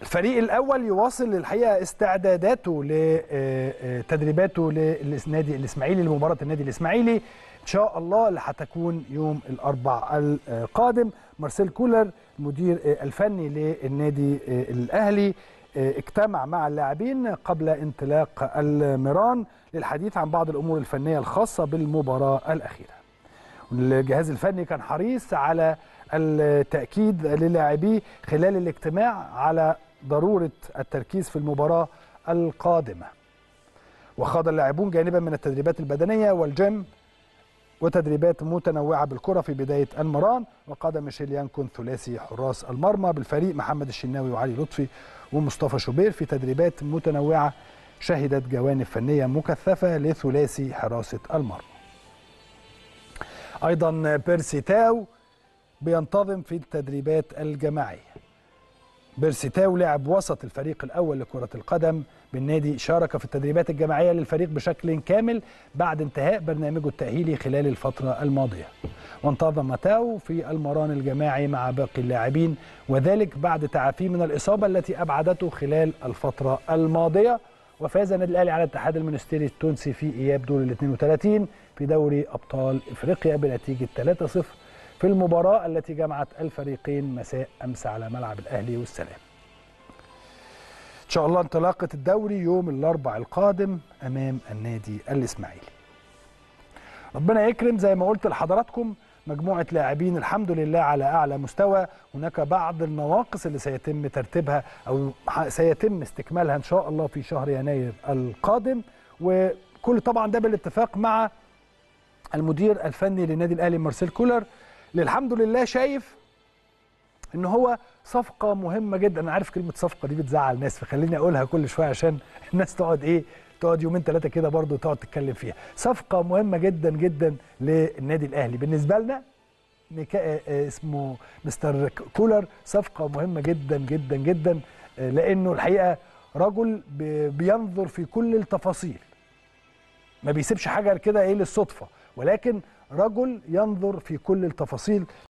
الفريق الاول يواصل الحقيقه استعداداته لتدريباته للنادي الاسماعيلي لمباراه النادي الاسماعيلي ان شاء الله اللي هتكون يوم الاربع القادم مارسيل كولر المدير الفني للنادي الاهلي اجتمع مع اللاعبين قبل انطلاق الميران للحديث عن بعض الامور الفنيه الخاصه بالمباراه الاخيره الجهاز الفني كان حريص على التاكيد للاعبيه خلال الاجتماع على ضروره التركيز في المباراه القادمه وخاض اللاعبون جانبا من التدريبات البدنيه والجيم وتدريبات متنوعه بالكره في بدايه المران وقاد ميشيل يانكون ثلاثي حراس المرمى بالفريق محمد الشناوي وعلي لطفي ومصطفى شوبير في تدريبات متنوعه شهدت جوانب فنيه مكثفه لثلاثي حراسه المرمى. ايضا بيرسي تاو بينتظم في التدريبات الجماعيه. بيرسي تاو لاعب وسط الفريق الاول لكره القدم بالنادي شارك في التدريبات الجماعيه للفريق بشكل كامل بعد انتهاء برنامجه التاهيلي خلال الفتره الماضيه. وانتظم تاو في المران الجماعي مع باقي اللاعبين وذلك بعد تعافيه من الاصابه التي ابعدته خلال الفتره الماضيه وفاز النادي الاهلي على الاتحاد المونستيري التونسي في اياب دور ال 32 في دوري ابطال افريقيا بنتيجه 3-0 في المباراه التي جمعت الفريقين مساء امس على ملعب الاهلي والسلام. ان شاء الله انطلاقه الدوري يوم الاربع القادم امام النادي الاسماعيلي. ربنا يكرم زي ما قلت لحضراتكم مجموعه لاعبين الحمد لله على اعلى مستوى هناك بعض النواقص اللي سيتم ترتيبها او سيتم استكمالها ان شاء الله في شهر يناير القادم وكل طبعا ده بالاتفاق مع المدير الفني للنادي الاهلي مارسيل كولر اللي الحمد لله شايف ان هو صفقه مهمه جدا انا عارف كلمه صفقه دي بتزعل ناس فخليني اقولها كل شويه عشان الناس تقعد ايه تقعد يومين ثلاثه كده برضه تقعد تتكلم فيها صفقه مهمه جدا جدا للنادي الاهلي بالنسبه لنا ميكا اسمه مستر كولر صفقه مهمه جدا جدا جدا لانه الحقيقه رجل بينظر في كل التفاصيل ما بيسيبش حاجه كده ايه للصدفه ولكن رجل ينظر في كل التفاصيل